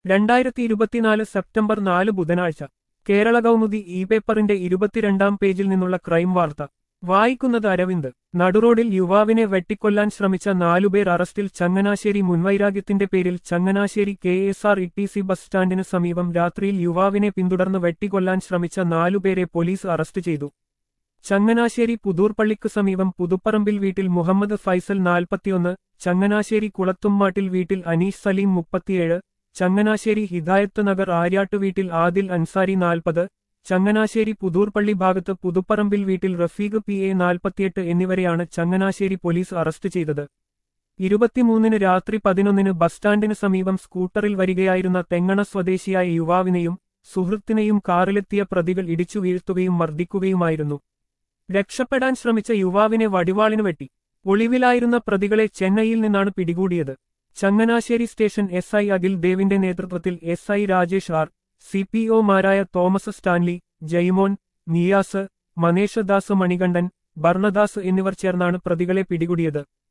രണ്ടായിരത്തി ഇരുപത്തിനാല് സെപ്റ്റംബർ നാല് ബുധനാഴ്ച കേരള കൗമുദി ഇ പേപ്പറിന്റെ ഇരുപത്തിരണ്ടാം പേജിൽ നിന്നുള്ള ക്രൈം വാർത്ത വായിക്കുന്നത് അരവിന്ദ് നടുറോഡിൽ യുവാവിനെ വെട്ടിക്കൊല്ലാൻ ശ്രമിച്ച നാലുപേർ അറസ്റ്റിൽ ചങ്ങനാശ്ശേരി മുൻവൈരാഗ്യത്തിന്റെ പേരിൽ Changanassery K S R T C bus ബസ് സ്റ്റാൻഡിന് സമീപം രാത്രിയിൽ യുവാവിനെ പിന്തുടർന്ന് വെട്ടിക്കൊല്ലാൻ ശ്രമിച്ച നാലുപേരെ പോലീസ് അറസ്റ്റ് ചെയ്തു ചങ്ങനാശ്ശേരി പുതൂർപ്പള്ളിക്ക് സമീപം പുതുപ്പറമ്പിൽ വീട്ടിൽ മുഹമ്മദ് ഫൈസൽ നാൽപ്പത്തിയൊന്ന് ചങ്ങനാശ്ശേരി കുളത്തുമ്മാട്ടിൽ വീട്ടിൽ അനീസ് സലീം മുപ്പത്തിയേഴ് ചങ്ങനാശ്ശേരി ഹിദായത്ത് നഗർ ആര്യാട്ട് വീട്ടിൽ ആദിൽ അൻസാരി നാൽപ്പത് ചങ്ങനാശ്ശേരി പുതൂർപ്പള്ളി ഭാഗത്ത് പുതുപ്പറമ്പിൽ വീട്ടിൽ റഫീഖ് പി എ നാൽപ്പത്തിയെട്ട് എന്നിവരെയാണ് ചങ്ങനാശ്ശേരി പോലീസ് അറസ്റ്റ് ചെയ്തത് ഇരുപത്തിമൂന്നിന് രാത്രി പതിനൊന്നിന് ബസ് സ്റ്റാൻഡിന് സമീപം സ്കൂട്ടറിൽ വരികയായിരുന്ന തെങ്ങണ സ്വദേശിയായ യുവാവിനെയും സുഹൃത്തിനെയും കാറിലെത്തിയ പ്രതികൾ ഇടിച്ചു വീഴ്ത്തുകയും മർദ്ദിക്കുകയുമായിരുന്നു രക്ഷപ്പെടാൻ ശ്രമിച്ച യുവാവിനെ വടിവാളിന് വെട്ടി ഒളിവിലായിരുന്ന പ്രതികളെ ചെന്നൈയിൽ നിന്നാണ് പിടികൂടിയത് Changanassery station S I Akhil ദേവിന്റെ നേതൃത്വത്തിൽ S I Rajesh R C പി ഒമാരായ തോമസ് സ്റ്റാൻലി ജയ്മോൻ നിയാസ് മനേഷദാസ് മണികണ്ഠൻ ഭർണദാസ് എന്നിവർ ചേർന്നാണ് പ്രതികളെ പിടികൂടിയത്